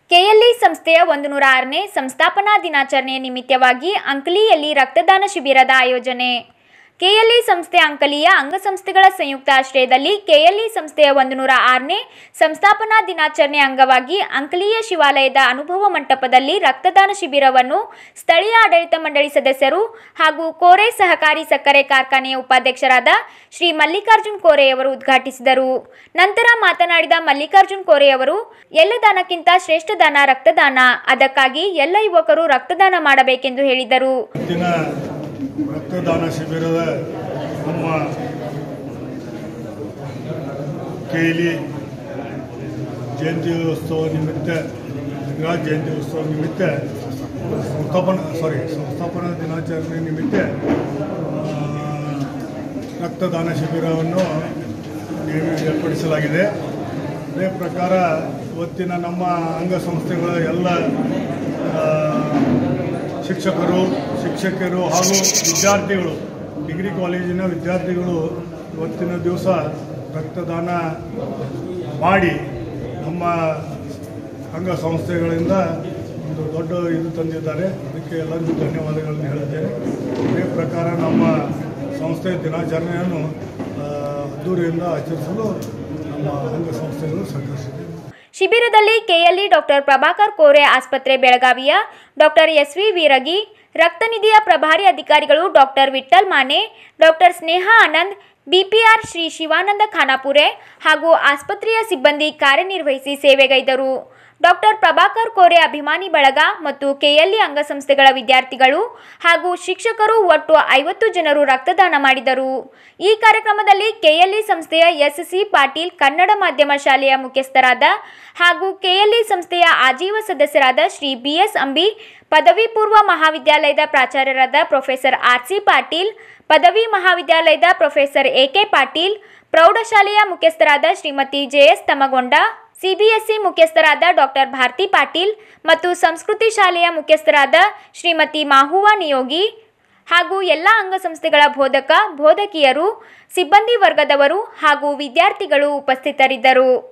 KLE ಸಂಸ್ಥೆಯ ಒಂದು ನೂರ ಆರನೇ ಸಂಸ್ಥಾಪನಾ ದಿನಾಚರಣೆಯ ನಿಮಿತ್ತವಾಗಿ ಅಂಕಲಿಯಲ್ಲಿ ರಕ್ತದಾನ ಶಿಬಿರದ ಆಯೋಜನೆ ಕೆಎಲ್ಇ ಸಂಸ್ಥೆ ಅಂಕಲಿಯ ಅಂಗಸಂಸ್ಥೆಗಳ ಸಂಯುಕ್ತ ಆಶ್ರಯದಲ್ಲಿ ಕೆಎಲ್ಇ ಸಂಸ್ಥೆಯ ಒಂದು ನೂರ ಆರನೇ ಸಂಸ್ಥಾಪನಾ ದಿನಾಚರಣೆ ಅಂಗವಾಗಿ ಅಂಕಲಿಯ ಶಿವಾಲಯದ ಅನುಭವ ಮಂಟಪದಲ್ಲಿ ರಕ್ತದಾನ ಶಿಬಿರವನ್ನು ಸ್ಥಳೀಯ ಆಡಳಿತ ಮಂಡಳಿ ಸದಸ್ಯರು ಹಾಗೂ ಕೋರೆ ಸಹಕಾರಿ ಸಕ್ಕರೆ ಕಾರ್ಖಾನೆಯ ಉಪಾಧ್ಯಕ್ಷರಾದ ಶ್ರೀ ಮಲ್ಲಿಕಾರ್ಜುನ್ ಕೋರೆಯವರು ಉದ್ಘಾಟಿಸಿದರು ನಂತರ ಮಾತನಾಡಿದ ಮಲ್ಲಿಕಾರ್ಜುನ್ ಕೋರೆಯವರು ಎಲ್ಲ ದಾನಕ್ಕಿಂತ ಶ್ರೇಷ್ಠ ದಾನ ರಕ್ತದಾನ ಅದಕ್ಕಾಗಿ ಎಲ್ಲ ಯುವಕರು ರಕ್ತದಾನ ಮಾಡಬೇಕೆಂದು ಹೇಳಿದರು ಇವತ್ತಿನ ರಕ್ತದಾನ ಶಿಬಿರದ ನಮ್ಮ ಕೇಲಿ ಜಯಂತಿ ಉತ್ಸವ ನಿಮಿತ್ತ ಲಿಂಗರಾಜ್ ಜಯಂತಿ ಉತ್ಸವ ನಿಮಿತ್ತ ಸಂಸ್ಥಾಪನಾ ಸಾರಿ ಸಂಸ್ಥಾಪನಾ ದಿನಾಚರಣೆ ನಿಮಿತ್ತ ಆ, ರಕ್ತದಾನ ಶಿಬಿರವನ್ನು ನೇಮಿ ಏರ್ಪಡಿಸಲಾಗಿದೆ ಅದೇ ಪ್ರಕಾರ ಇವತ್ತಿನ ನಮ್ಮ ಅಂಗಸಂಸ್ಥೆಗಳ ಎಲ್ಲ ಆ, ಶಿಕ್ಷಕರು ಶಿಕ್ಷಕರು ಹಾಗೂ ವಿದ್ಯಾರ್ಥಿಗಳು ಡಿಗ್ರಿ ಕಾಲೇಜಿನ ವಿದ್ಯಾರ್ಥಿಗಳು ಇವತ್ತಿನ ದಿವಸ ರಕ್ತದಾನ ಮಾಡಿ ನಮ್ಮ ಅಂಗಸಂಸ್ಥೆಗಳಿಂದ ಒಂದು ದೊಡ್ಡ ಇದು ತಂದಿದ್ದಾರೆ ಅದಕ್ಕೆ ಎಲ್ಲರಿಗೂ ಧನ್ಯವಾದಗಳನ್ನು ಹೇಳುತ್ತೇನೆ ಅದೇ ಪ್ರಕಾರ ನಮ್ಮ ಸಂಸ್ಥೆ ದಿನಾಚರಣೆಯನ್ನು ಆ, ಅದ್ದೂರಿಯಿಂದ ಆಚರಿಸಲು ನಮ್ಮ ಅಂಗಸಂಸ್ಥೆಗಳು ಸಹಕರಿಸಿದೆ ಶಿಬಿರದಲ್ಲಿ ಕೆಎಲ್ಇ ಡಾಕ್ಟರ್ ಪ್ರಭಾಕರ್ ಕೋರೆ ಆಸ್ಪತ್ರೆ ಬೆಳಗಾವಿಯ ಡಾಕ್ಟರ್ ಎಸ್ವಿ ವೀರಗಿ ರಕ್ತನಿಧಿಯ ಪ್ರಭಾರಿ ಅಧಿಕಾರಿಗಳು doctor Vithal Mane doctor Sneha Anand BPR Shri Shivananda Khanapure ಹಾಗೂ ಆಸ್ಪತ್ರೆಯ ಸಿಬ್ಬಂದಿ ಕಾರ್ಯನಿರ್ವಹಿಸಿ ಸೇವೆಗೈದರು ಡಾಕ್ಟರ್ ಪ್ರಭಾಕರ್ ಕೋರೆ ಅಭಿಮಾನಿ ಬಳಗ ಮತ್ತು ಕೆಎಲ್ಇ ಅಂಗಸಂಸ್ಥೆಗಳ ವಿದ್ಯಾರ್ಥಿಗಳು ಹಾಗೂ ಶಿಕ್ಷಕರು ಒಟ್ಟು ಐವತ್ತು ಜನರು ರಕ್ತದಾನ ಮಾಡಿದರು ಈ ಕಾರ್ಯಕ್ರಮದಲ್ಲಿ ಕೆಎಲ್ಇ ಸಂಸ್ಥೆಯ ಎಸ್ಸಿ ಪಾಟೀಲ್ ಕನ್ನಡ ಮಾಧ್ಯಮ ಶಾಲೆಯ ಮುಖ್ಯಸ್ಥರಾದ ಹಾಗೂ ಕೆಎಲ್ಇ ಸಂಸ್ಥೆಯ ಆಜೀವ ಸದಸ್ಯರಾದ ಶ್ರೀ ಬಿಎಸ್ ಅಂಬಿ ಪದವಿ ಪೂರ್ವ ಮಹಾವಿದ್ಯಾಲಯದ ಪ್ರಾಚಾರ್ಯರಾದ ಪ್ರೊಫೆಸರ್ ಆರ್ ಸಿ ಪಾಟೀಲ್ ಪದವಿ ಮಹಾವಿದ್ಯಾಲಯದ ಪ್ರೊಫೆಸರ್ ಎ ಕೆ ಪಾಟೀಲ್ ಪ್ರೌಢಶಾಲೆಯ ಮುಖ್ಯಸ್ಥರಾದ ಶ್ರೀಮತಿ ಜೆಎಸ್ ತಮಗೊಂಡ ಸಿಬಿಎಸ್ಇ ಮುಖ್ಯಸ್ಥರಾದ ಡಾಕ್ಟರ್ ಭಾರತಿ ಪಾಟೀಲ್ ಮತ್ತು ಸಂಸ್ಕೃತಿ ಶಾಲೆಯ ಮುಖ್ಯಸ್ಥರಾದ ಶ್ರೀಮತಿ ಮಾಹುವಾ ನಿಯೋಗಿ ಹಾಗೂ ಎಲ್ಲ ಅಂಗಸಂಸ್ಥೆಗಳ ಬೋಧಕ ಬೋಧಕಿಯರು ಸಿಬ್ಬಂದಿ ವರ್ಗದವರು ಹಾಗೂ ವಿದ್ಯಾರ್ಥಿಗಳು ಉಪಸ್ಥಿತರಿದ್ದರು